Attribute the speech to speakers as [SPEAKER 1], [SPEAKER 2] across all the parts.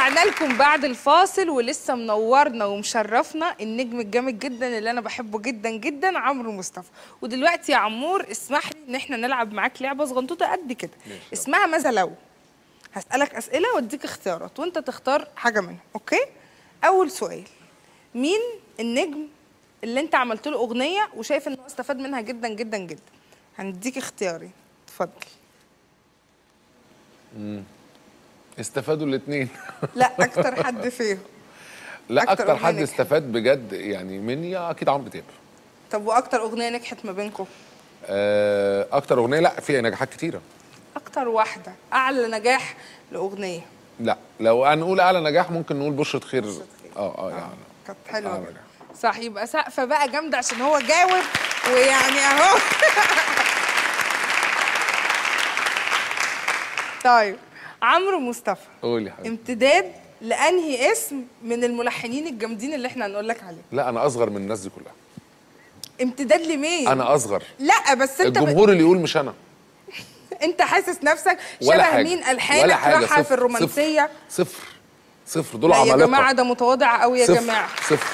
[SPEAKER 1] ورجعنا لكم بعد الفاصل ولسه منورنا ومشرفنا النجم الجامد جدا اللي انا بحبه جدا جدا عمرو مصطفى ودلوقتي يا عمور اسمح لي ان احنا نلعب معاك لعبه صغنطوطه قد كده اسمها ماذا لو هسالك اسئله واديك اختيارات وانت تختار حاجه منهم اوكي اول سؤال مين النجم اللي انت عملت له اغنيه وشايف ان هو استفاد منها جدا جدا جدا هنديك اختياري اتفضل
[SPEAKER 2] استفادوا الاثنين
[SPEAKER 1] لا اكتر حد فيهم
[SPEAKER 2] لا
[SPEAKER 1] أكتر
[SPEAKER 2] اكتر,
[SPEAKER 1] أغنية
[SPEAKER 2] حد
[SPEAKER 1] نجحت.
[SPEAKER 2] استفاد بجد يعني مني اكيد عمرو دياب
[SPEAKER 1] طب واكتر اغنيه نجحت ما بينكم
[SPEAKER 2] آه، اكتر اغنيه لا فيها نجاحات كتيره
[SPEAKER 1] اكتر واحده اعلى نجاح لاغنيه
[SPEAKER 2] لا لو هنقول اعلى نجاح ممكن نقول بشرة خير اه اه يعني
[SPEAKER 1] كانت حلوه
[SPEAKER 2] أعلى
[SPEAKER 1] جدا.
[SPEAKER 2] نجاح.
[SPEAKER 1] صح يبقى سقفه بقى جامده عشان هو جاوب ويعني اهو طيب عمرو مصطفى
[SPEAKER 2] قول يا حبيبي
[SPEAKER 1] امتداد لانهي اسم من الملحنين الجامدين اللي احنا هنقول لك عليه
[SPEAKER 2] لا انا اصغر من الناس دي كلها
[SPEAKER 1] امتداد لمين
[SPEAKER 2] انا اصغر
[SPEAKER 1] لا بس انت ب...
[SPEAKER 2] الجمهور اللي يقول مش انا
[SPEAKER 1] انت حاسس نفسك
[SPEAKER 2] ولا
[SPEAKER 1] شبه
[SPEAKER 2] حاجه
[SPEAKER 1] مين
[SPEAKER 2] ولا
[SPEAKER 1] الحانك
[SPEAKER 2] حاجه
[SPEAKER 1] راحه
[SPEAKER 2] صفر
[SPEAKER 1] في الرومانسيه
[SPEAKER 2] صفر صفر, صفر. دول
[SPEAKER 1] لا يا
[SPEAKER 2] عمالقه
[SPEAKER 1] جماعه ده متواضع قوي يا
[SPEAKER 2] صفر.
[SPEAKER 1] جماعه
[SPEAKER 2] صفر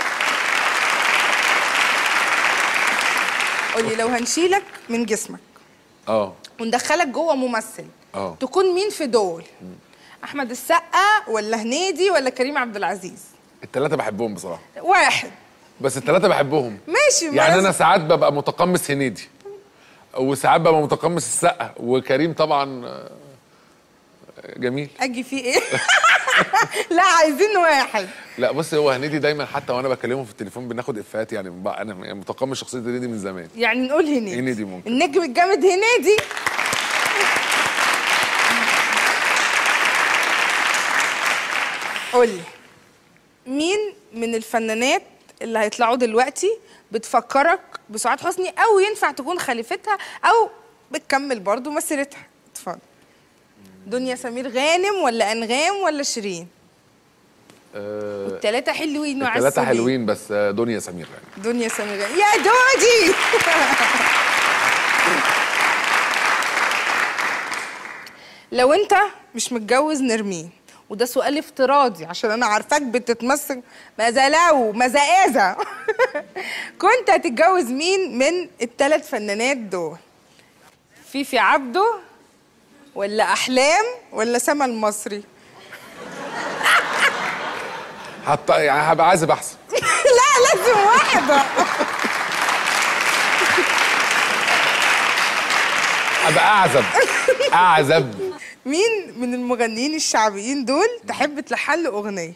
[SPEAKER 1] قولي لو هنشيلك من جسمك
[SPEAKER 2] اه
[SPEAKER 1] وندخلك جوه ممثل
[SPEAKER 2] اه
[SPEAKER 1] تكون مين في دول احمد السقا ولا هنيدي ولا كريم عبد العزيز
[SPEAKER 2] الثلاثه بحبهم بصراحه
[SPEAKER 1] واحد
[SPEAKER 2] بس الثلاثه بحبهم
[SPEAKER 1] ماشي ما
[SPEAKER 2] يعني
[SPEAKER 1] لازم-
[SPEAKER 2] انا ساعات ببقى متقمص هنيدي وساعات ببقى متقمص السقا وكريم طبعا آه، جميل
[SPEAKER 1] اجي فيه ايه لا عايزين واحد
[SPEAKER 2] لا بص هو هنيدي دايما حتى وانا بكلمه في التليفون بناخد افيهات يعني بقى انا يعني متقمص شخصيه هنيدي من زمان
[SPEAKER 1] يعني نقول هنيدي
[SPEAKER 2] هنيدي ممكن.
[SPEAKER 1] النجم الجامد هنيدي قولي مين من الفنانات اللي هيطلعوا دلوقتي بتفكرك بسعاد حسني او ينفع تكون خليفتها او بتكمل برضو مسيرتها اتفضل دنيا سمير غانم ولا انغام ولا شيرين
[SPEAKER 2] آه
[SPEAKER 1] التلاتة حلوين
[SPEAKER 2] الثلاثه
[SPEAKER 1] وعسولين
[SPEAKER 2] حلوين بس آه، دنيا سمير يعني
[SPEAKER 1] دنيا سمير غانم يا دودي لو انت مش متجوز نرمين وده سؤال افتراضي عشان انا عارفاك بتتمثل ماذا لو ماذا اذا كنت هتتجوز مين من الثلاث فنانات دول فيفي عبده ولا احلام ولا سما المصري
[SPEAKER 2] حتى يعني هبقى عايز احسن
[SPEAKER 1] لا لازم واحده
[SPEAKER 2] ابقى اعزب اعزب
[SPEAKER 1] مين من المغنيين الشعبيين دول تحب تلحن له اغنيه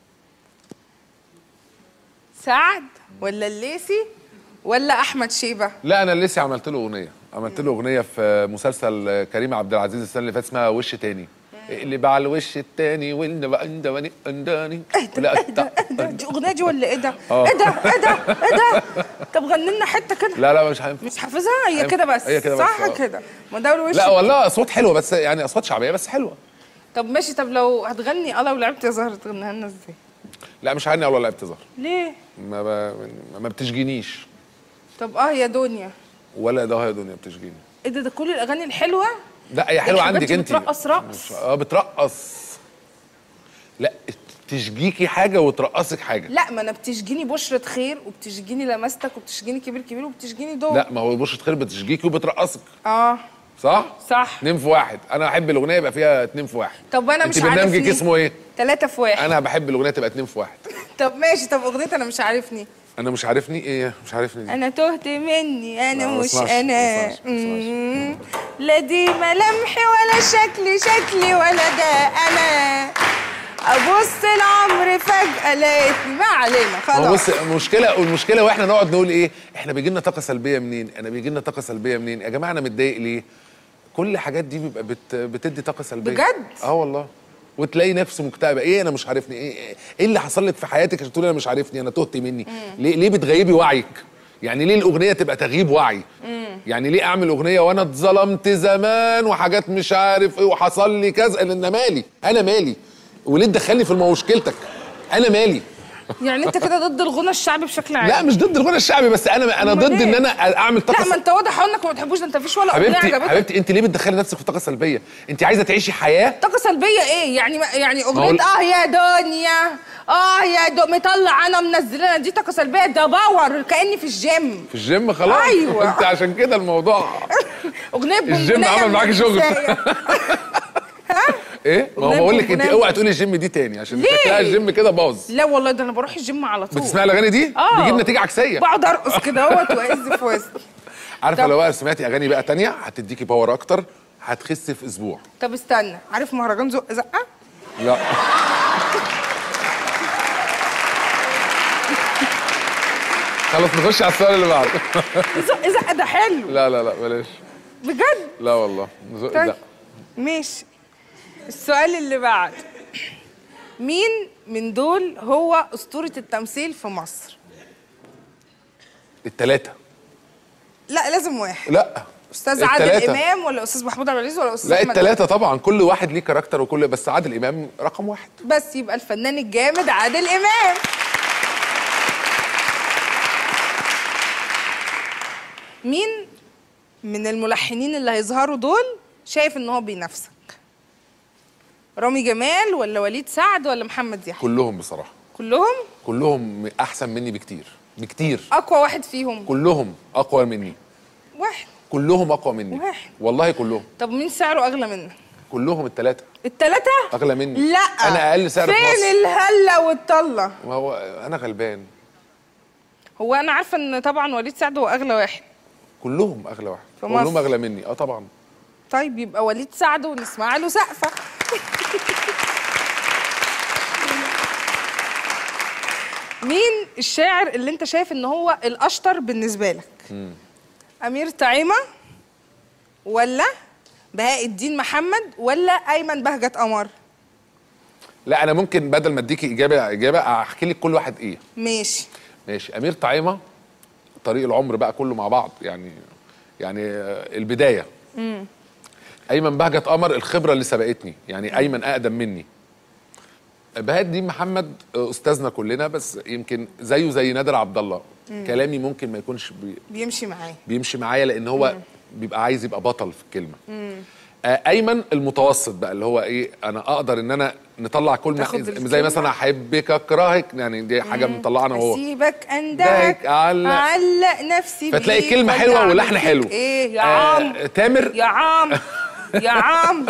[SPEAKER 1] سعد ولا الليسي ولا احمد شيبه
[SPEAKER 2] لا انا لسه عملت له اغنيه عملت له اغنيه في مسلسل كريم عبد العزيز السنه اللي فاتت اسمها وش تاني اللي بقى على الوش التاني واللي بقى اندواني انداني لا
[SPEAKER 1] ايه ده دي اغنيه دي ولا ايه ده
[SPEAKER 2] آه.
[SPEAKER 1] ايه ده ايه ده ايه ده طب غني لنا حته كده
[SPEAKER 2] لا لا مش هينفع
[SPEAKER 1] مش حافظها هي كده بس
[SPEAKER 2] هي كده بس،
[SPEAKER 1] صح
[SPEAKER 2] آه.
[SPEAKER 1] كده ما ده الوش
[SPEAKER 2] لا والله اصوات حلوه بس يعني اصوات شعبيه بس حلوه
[SPEAKER 1] طب ماشي طب لو هتغني اه لو لعبت يا زهر تغنيها لنا ازاي
[SPEAKER 2] لا مش هغني ولا لعبت زهر
[SPEAKER 1] ليه
[SPEAKER 2] ما ب... ما بتشجينيش
[SPEAKER 1] طب اه يا دنيا
[SPEAKER 2] ولا ده يا دنيا بتشجيني
[SPEAKER 1] ايه ده ده كل الاغاني الحلوه
[SPEAKER 2] لا هي حلوه
[SPEAKER 1] يا
[SPEAKER 2] عندك
[SPEAKER 1] حبيبتي
[SPEAKER 2] انت
[SPEAKER 1] بترقص رقص.
[SPEAKER 2] اه بترقص لا تشجيكي حاجه وترقصك حاجه
[SPEAKER 1] لا ما انا بتشجيني بشرة خير وبتشجيني لمستك وبتشجيني كبير كبير وبتشجيني دول
[SPEAKER 2] لا ما هو بشرة خير بتشجيكي وبترقصك
[SPEAKER 1] اه
[SPEAKER 2] صح؟
[SPEAKER 1] صح
[SPEAKER 2] اتنين في واحد انا احب الاغنيه يبقى فيها اتنين في واحد
[SPEAKER 1] طب انا
[SPEAKER 2] انت
[SPEAKER 1] مش
[SPEAKER 2] برنامجك
[SPEAKER 1] عارفني
[SPEAKER 2] اسمه ايه؟
[SPEAKER 1] ثلاثة في واحد
[SPEAKER 2] انا بحب الاغنيه تبقى اتنين في واحد
[SPEAKER 1] طب ماشي طب اغنيتي انا مش عارفني
[SPEAKER 2] انا مش عارفني ايه مش عارفني دي
[SPEAKER 1] انا تهت مني انا
[SPEAKER 2] لا، ما
[SPEAKER 1] مش
[SPEAKER 2] بسمعش،
[SPEAKER 1] انا
[SPEAKER 2] ما بسمعش، ما بسمعش.
[SPEAKER 1] مم. لا دي ملامحي ولا شكلي شكلي ولا ده انا ابص العمر فجأة لقيتني ما علينا
[SPEAKER 2] ما هو
[SPEAKER 1] خلاص
[SPEAKER 2] بص المشكله المشكله واحنا نقعد نقول ايه احنا بيجي لنا طاقه سلبيه منين انا بيجي لنا طاقه سلبيه منين يا جماعه انا متضايق ليه كل الحاجات دي بيبقى بت... بتدي طاقه سلبيه
[SPEAKER 1] بجد؟
[SPEAKER 2] اه والله وتلاقي نفسه مكتئبه ايه انا مش عارفني ايه ايه اللي حصل لك في حياتك عشان تقولي انا مش عارفني انا تهت مني ليه ليه بتغيبي وعيك يعني ليه الاغنيه تبقى تغييب وعي يعني ليه اعمل اغنيه وانا اتظلمت زمان وحاجات مش عارف ايه وحصل لي كذا لان مالي انا مالي وليه تدخلني في مشكلتك انا مالي
[SPEAKER 1] يعني انت كده ضد الغنى الشعبي بشكل عام
[SPEAKER 2] لا مش ضد الغنى الشعبي بس انا انا
[SPEAKER 1] أمال
[SPEAKER 2] ضد ان
[SPEAKER 1] إيه؟
[SPEAKER 2] انا اعمل طاقه
[SPEAKER 1] لا ما انت واضح انك ما بتحبوش ده انت مفيش ولا اغنيه
[SPEAKER 2] حبيبتي
[SPEAKER 1] عجبتك
[SPEAKER 2] حبيبتي انت ليه بتدخلي نفسك في طاقه سلبيه انت عايزه تعيشي حياه
[SPEAKER 1] طاقه سلبيه ايه يعني ما يعني
[SPEAKER 2] هقول-
[SPEAKER 1] اغنيه اه يا دنيا اه يا دو مطلع انا منزلنا دي طاقه سلبيه ده باور كاني في الجيم
[SPEAKER 2] في الجيم خلاص
[SPEAKER 1] أيوة.
[SPEAKER 2] انت عشان كده الموضوع
[SPEAKER 1] اغنيه
[SPEAKER 2] الجيم
[SPEAKER 1] بونبونية
[SPEAKER 2] عمل معاكي شغل.
[SPEAKER 1] منافسية.
[SPEAKER 2] ايه ما هو
[SPEAKER 1] أغنية
[SPEAKER 2] بقول لك انت
[SPEAKER 1] بونبونية.
[SPEAKER 2] اوعي تقولي الجيم دي تاني عشان
[SPEAKER 1] ليه؟
[SPEAKER 2] شكلها الجيم كده باظ
[SPEAKER 1] لا والله ده انا بروح الجيم على طول
[SPEAKER 2] بتسمعي الاغاني دي
[SPEAKER 1] اه
[SPEAKER 2] بيجيب نتيجه عكسيه
[SPEAKER 1] بقعد ارقص كده اهوت واهز في وسطي
[SPEAKER 2] عارفه
[SPEAKER 1] طب-
[SPEAKER 2] لو بقى سمعتي اغاني بقى تانية هتديكي باور اكتر هتخسي في اسبوع
[SPEAKER 1] طب استنى عارف مهرجان زق زقه
[SPEAKER 2] لا خلاص نخش على السؤال اللي بعده
[SPEAKER 1] زق زقه ده حلو
[SPEAKER 2] لا لا لا بلاش
[SPEAKER 1] بجد
[SPEAKER 2] لا والله نزق
[SPEAKER 1] طيب
[SPEAKER 2] ده
[SPEAKER 1] ماشي السؤال اللي بعد مين من دول هو أسطورة التمثيل في مصر؟
[SPEAKER 2] التلاتة
[SPEAKER 1] لا لازم واحد
[SPEAKER 2] لا
[SPEAKER 1] أستاذ عادل
[SPEAKER 2] التلاتة.
[SPEAKER 1] إمام ولا أستاذ محمود عبد العزيز ولا أستاذ
[SPEAKER 2] لا
[SPEAKER 1] أحمد
[SPEAKER 2] التلاتة طبعا كل واحد ليه كاركتر وكل بس عادل امام رقم واحد
[SPEAKER 1] بس يبقى الفنان الجامد عادل إمام مين من الملحنين اللي هيظهروا دول شايف ان هو بينافسك رامي جمال ولا وليد سعد ولا محمد يحيى
[SPEAKER 2] كلهم بصراحة
[SPEAKER 1] كلهم
[SPEAKER 2] كلهم احسن مني بكتير بكتير
[SPEAKER 1] اقوى واحد فيهم
[SPEAKER 2] كلهم اقوى مني
[SPEAKER 1] واحد
[SPEAKER 2] كلهم اقوى مني
[SPEAKER 1] واحد.
[SPEAKER 2] والله كلهم
[SPEAKER 1] طب مين سعره اغلى منك
[SPEAKER 2] كلهم التلاتة
[SPEAKER 1] التلاتة
[SPEAKER 2] اغلى مني
[SPEAKER 1] لا
[SPEAKER 2] انا اقل سعر في
[SPEAKER 1] فين
[SPEAKER 2] مصر
[SPEAKER 1] الهله والطله
[SPEAKER 2] ما هو انا غلبان
[SPEAKER 1] هو انا عارفه ان طبعا وليد سعد هو اغلى واحد
[SPEAKER 2] كلهم اغلى واحد
[SPEAKER 1] في
[SPEAKER 2] كلهم
[SPEAKER 1] مصر.
[SPEAKER 2] اغلى مني اه طبعا
[SPEAKER 1] طيب يبقى وليد سعد ونسمع له سقفه مين الشاعر اللي انت شايف ان هو الاشطر بالنسبه لك امير طعيمه ولا بهاء الدين محمد ولا ايمن بهجت قمر
[SPEAKER 2] لا انا ممكن بدل ما اديكي اجابه اجابه احكي لك كل واحد ايه
[SPEAKER 1] ماشي
[SPEAKER 2] ماشي امير طعيمه طريق العمر بقى كله مع بعض يعني يعني آه، البدايه ايمن بهجت قمر الخبره اللي سبقتني يعني ايمن اقدم مني بهاء الدين محمد آه، استاذنا كلنا بس يمكن زيه زي نادر عبد الله كلامي ممكن ما يكونش بي
[SPEAKER 1] بيمشي معاه
[SPEAKER 2] بيمشي معايا لان هو بيبقى عايز يبقى بطل في الكلمه آه ايمن المتوسط بقى اللي هو ايه انا اقدر ان انا نطلع كل
[SPEAKER 1] تاخد
[SPEAKER 2] زي
[SPEAKER 1] الكلمة.
[SPEAKER 2] مثلا احبك اكرهك يعني دي حاجه مطلعنا وهو
[SPEAKER 1] اسيبك اندهك
[SPEAKER 2] دهك، أعلق.
[SPEAKER 1] اعلق نفسي
[SPEAKER 2] فتلاقي
[SPEAKER 1] بيك،
[SPEAKER 2] كلمه
[SPEAKER 1] ولا
[SPEAKER 2] حلوه
[SPEAKER 1] أعمل
[SPEAKER 2] ولحن
[SPEAKER 1] فيك
[SPEAKER 2] حلو
[SPEAKER 1] ايه يا عم
[SPEAKER 2] آه تامر
[SPEAKER 1] يا عم يا عم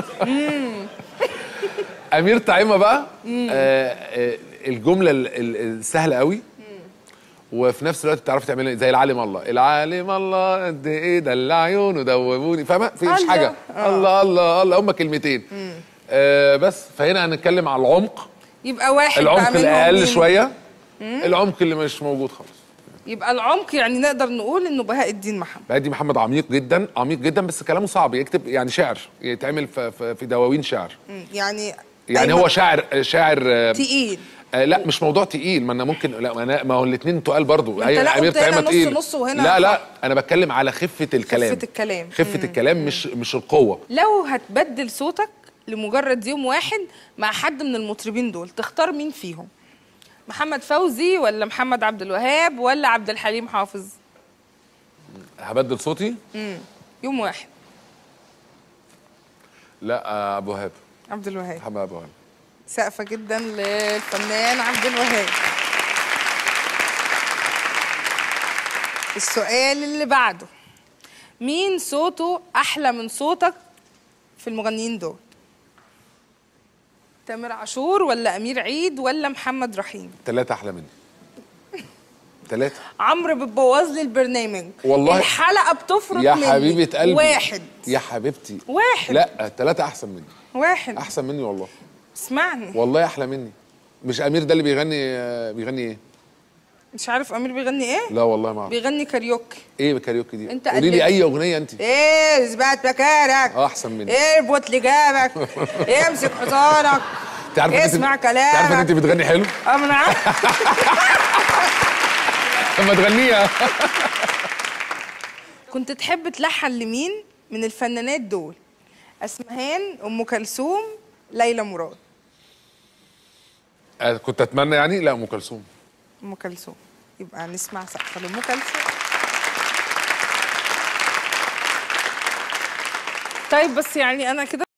[SPEAKER 2] امير طعيمه بقى آه آه الجمله ال- ال- السهله قوي وفي نفس الوقت بتعرفي تعملي زي العالم الله العالم الله قد ايه دل عيونه دوبوني فاهمه في مش
[SPEAKER 1] الله.
[SPEAKER 2] حاجه الله الله الله هم كلمتين آه بس فهنا هنتكلم على العمق
[SPEAKER 1] يبقى واحد بقى
[SPEAKER 2] العمق
[SPEAKER 1] منهم
[SPEAKER 2] الاقل
[SPEAKER 1] مين؟
[SPEAKER 2] شويه العمق اللي مش موجود خالص
[SPEAKER 1] يبقى العمق يعني نقدر نقول انه بهاء الدين محمد
[SPEAKER 2] بهادي محمد عميق جدا عميق جدا بس كلامه صعب يكتب يعني شعر يتعمل في, في, في دواوين شعر
[SPEAKER 1] مم، يعني
[SPEAKER 2] يعني هو شاعر شاعر آه،
[SPEAKER 1] تقيل
[SPEAKER 2] آه لا مش موضوع تقيل ما انا ممكن لا ما, أنا ما هو الاثنين تقال برضو
[SPEAKER 1] ما أنت لا قلت هنا نص نص وهنا
[SPEAKER 2] لا لا
[SPEAKER 1] خط.
[SPEAKER 2] انا بتكلم على خفه الكلام
[SPEAKER 1] خفة الكلام.
[SPEAKER 2] خفه الكلام مش مش القوه
[SPEAKER 1] لو هتبدل صوتك لمجرد يوم واحد مع حد من المطربين دول تختار مين فيهم محمد فوزي ولا محمد عبد الوهاب ولا عبد الحليم حافظ
[SPEAKER 2] هبدل صوتي
[SPEAKER 1] يوم واحد
[SPEAKER 2] لا آه، ابو وهاب
[SPEAKER 1] عبد الوهاب
[SPEAKER 2] محمد ابو وهاب
[SPEAKER 1] سقفة جدا للفنان عبد الوهاب السؤال اللي بعده مين صوته أحلى من صوتك في المغنيين دول؟ تامر عاشور ولا أمير عيد ولا محمد رحيم؟
[SPEAKER 2] ثلاثه احلى مني ثلاثه
[SPEAKER 1] عمرو بتبوظ لي البرنامج
[SPEAKER 2] والله.
[SPEAKER 1] الحلقة بتفرط
[SPEAKER 2] يا
[SPEAKER 1] مني
[SPEAKER 2] حبيبه قلبي
[SPEAKER 1] واحد
[SPEAKER 2] يا حبيبتي
[SPEAKER 1] واحد
[SPEAKER 2] لا ثلاثه احسن مني
[SPEAKER 1] واحد
[SPEAKER 2] احسن مني والله
[SPEAKER 1] اسمعني
[SPEAKER 2] والله احلى مني مش امير ده اللي بيغني آه، بيغني ايه
[SPEAKER 1] مش عارف أمير بيغني إيه؟
[SPEAKER 2] لا والله ما اعرف
[SPEAKER 1] بيغني كاريوكي
[SPEAKER 2] ايه الكاريوكي دي
[SPEAKER 1] أنت
[SPEAKER 2] قولي لي
[SPEAKER 1] قلدت.
[SPEAKER 2] اي اغنيه انت
[SPEAKER 1] ايه اثبات مكانك
[SPEAKER 2] اه احسن مني
[SPEAKER 1] اربط لجامك امسك حصانك
[SPEAKER 2] انت عارفه إن أنت-
[SPEAKER 1] اسمع
[SPEAKER 2] انت عارفه ان انت
[SPEAKER 1] كلامك
[SPEAKER 2] بتغني حلو
[SPEAKER 1] اه ما انا عارفة.
[SPEAKER 2] طب ما تغنيها
[SPEAKER 1] كنت تحب تلحن لمين من الفنانات دول اسمهان ام كلثوم ليلى مراد
[SPEAKER 2] آه، كنت اتمنى يعني لا ام كلثوم
[SPEAKER 1] ام كلثوم يبقى نسمع سقفه لام كلثوم طيب بس يعني انا كده